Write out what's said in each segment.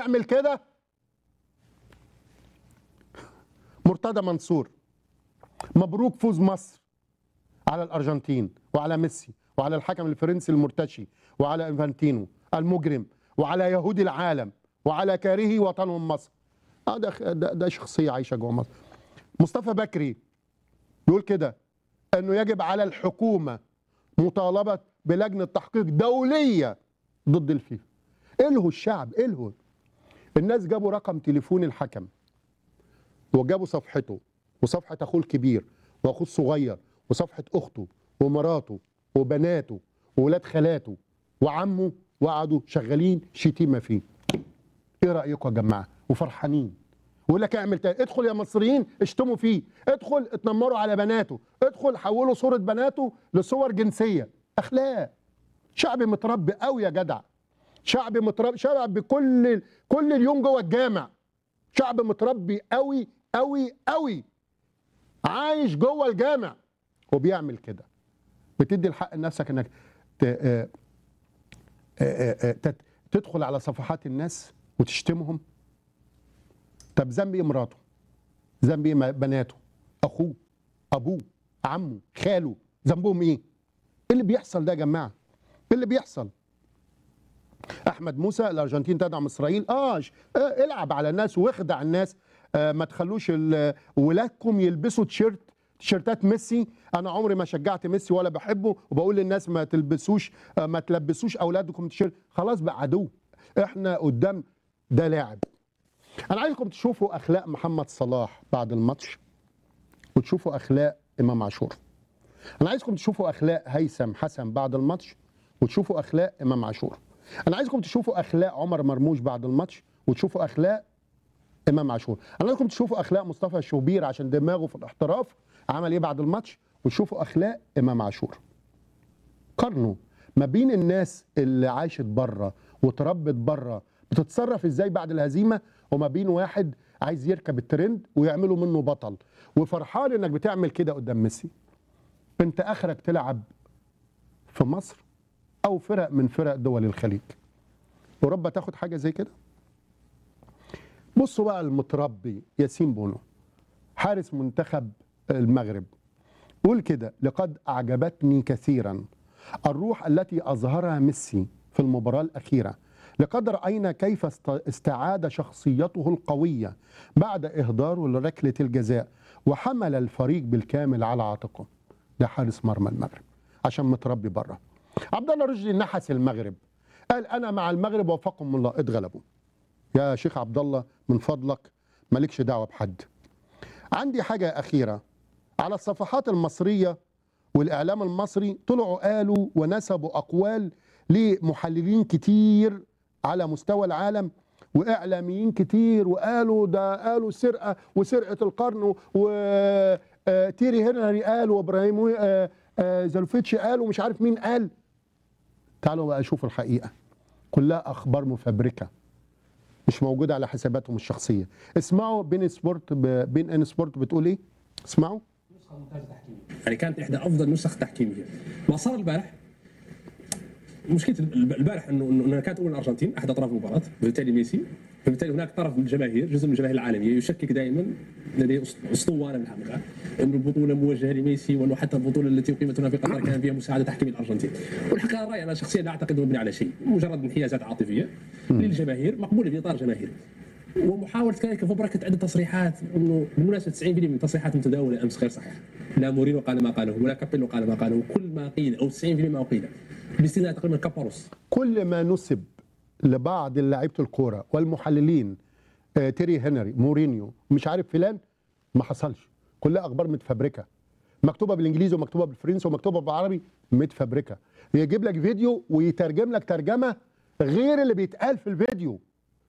بيعمل كده مرتضى منصور مبروك فوز مصر على الارجنتين وعلى ميسي وعلى الحكم الفرنسي المرتشي وعلى انفانتينو المجرم وعلى يهود العالم وعلى كاره وطنهم مصر آه ده, ده, ده شخصيه عايشه جوه مصر مصطفى بكري بيقول كده انه يجب على الحكومه مطالبه بلجنه تحقيق دوليه ضد الفيفا الهوا الشعب الهوا الناس جابوا رقم تليفون الحكم وجابوا صفحته وصفحه اخوه الكبير واخوه الصغير وصفحه اخته ومراته وبناته وولاد خالاته وعمه وقعدوا شغالين شتيمه فيه ايه رايكم يا جماعه وفرحانين ويقول لك اعمل تاني ادخل يا مصريين اشتموا فيه ادخل اتنمروا على بناته ادخل حولوا صوره بناته لصور جنسيه اخلاق شعب متربي قوي يا جدع شعب متربي شعب بكل كل اليوم جوه الجامع شعب متربي قوي قوي قوي عايش جوه الجامع وبيعمل كده بتدي الحق لنفسك انك ت... آه، آه، آه، تت- تدخل على صفحات الناس وتشتمهم طب ذنب ايه مراته ذنب ايه م- بناته اخوه ابوه عمه خاله ذنبهم ايه ايه اللي بيحصل ده يا جماعه ايه اللي بيحصل احمد موسى الارجنتين تدعم اسرائيل اه ش- آه، العب على الناس واخدع الناس آه ما تخلوش ال- ولادكم يلبسوا تيشيرت تيشيرتات ميسي انا عمري ما شجعت ميسي ولا بحبه وبقول للناس ما تلبسوش آه ما تلبسوش اولادكم تيشيرت خلاص بقى عدو احنا قدام ده لاعب انا عايزكم تشوفوا اخلاق محمد صلاح بعد الماتش وتشوفوا اخلاق امام عاشور انا عايزكم تشوفوا اخلاق هيثم حسن بعد الماتش وتشوفوا اخلاق امام عاشور انا عايزكم تشوفوا اخلاق عمر مرموش بعد الماتش وتشوفوا اخلاق امام عاشور انا عايزكم تشوفوا اخلاق مصطفى شوبير عشان دماغه في الاحتراف عمل ايه بعد الماتش وتشوفوا اخلاق امام عاشور قارنوا ما بين الناس اللي عاشت بره وتربت بره بتتصرف ازاي بعد الهزيمه وما بين واحد عايز يركب الترند ويعملوا منه بطل وفرحان انك بتعمل كده قدام ميسي انت اخرك تلعب في مصر او فرق من فرق دول الخليج اوروبا تاخد حاجه زي كده بصوا بقى المتربي ياسين بونو حارس منتخب المغرب قول كده لقد اعجبتني كثيرا الروح التي اظهرها ميسي في المباراه الاخيره لقد راينا كيف است- استعاد شخصيته القويه بعد اهداره لركله الجزاء وحمل الفريق بالكامل على عاتقه ده حارس مرمى المغرب عشان متربي بره عبد الله رشدي نحس المغرب قال انا مع المغرب وفقهم الله اتغلبوا يا شيخ عبد الله من فضلك مالكش دعوه بحد عندي حاجه اخيره على الصفحات المصريه والاعلام المصري طلعوا قالوا ونسبوا اقوال لمحللين كتير على مستوى العالم واعلاميين كتير وقالوا ده قالوا سرقه وسرقه القرن وتيري هنري قال وابراهيم آه، آه، زلوفيتش قال ومش عارف مين قال تعالوا بقى شوفوا الحقيقه كلها اخبار مفبركه مش موجوده على حساباتهم الشخصيه اسمعوا بين سبورت ب... بين ان سبورت بتقول ايه اسمعوا يعني كانت احدى افضل نسخ تحكيميه ما صار البارح مشكله البارح انه انه إنها كانت اولى الارجنتين احد اطراف المباراه وبالتالي ميسي فبالتالي هناك طرف من الجماهير جزء من الجماهير العالميه يشكك دائما لديه أسط- اسطوانه بالحقيقه انه البطوله موجهه لميسي وانه حتى البطوله التي اقيمت هنا في قطر كان فيها مساعده تحكيم الارجنتين والحقيقه الراي انا شخصيا لا اعتقد انه مبني على شيء مجرد انحيازات عاطفيه للجماهير مقبوله في اطار جماهيري ومحاولة كذلك فبركة عدة تصريحات انه بالمناسبة 90% من التصريحات متداولة امس غير صحيحة. لا مورينو قال ما قاله ولا كابيلو قال ما قاله كل ما قيل او 90% ما قيل باستثناء تقريبا كاباروس كل ما نسب لبعض لعيبه الكوره والمحللين آه، تيري هنري مورينيو مش عارف فلان ما حصلش كلها اخبار متفبركه مكتوبه بالانجليزي ومكتوبه بالفرنسي ومكتوبه بالعربي متفبركه يجيب لك فيديو ويترجم لك ترجمه غير اللي بيتقال في الفيديو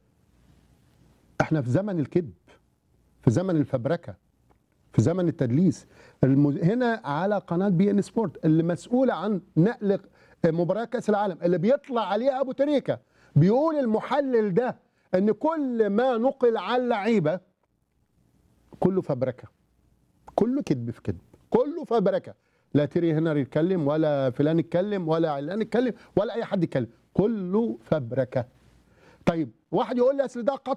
احنا في زمن الكذب في زمن الفبركه في زمن التدليس المز... هنا على قناه بي ان سبورت اللي مسؤوله عن نقل مباراه كاس العالم اللي بيطلع عليها ابو تريكه بيقول المحلل ده ان كل ما نقل على اللعيبه كله فبركه كله كذب في كذب كله فبركه لا تيري هنري يتكلم ولا فلان يتكلم ولا علان يتكلم ولا اي حد يتكلم كله فبركه طيب واحد يقول لي اصل ده قطع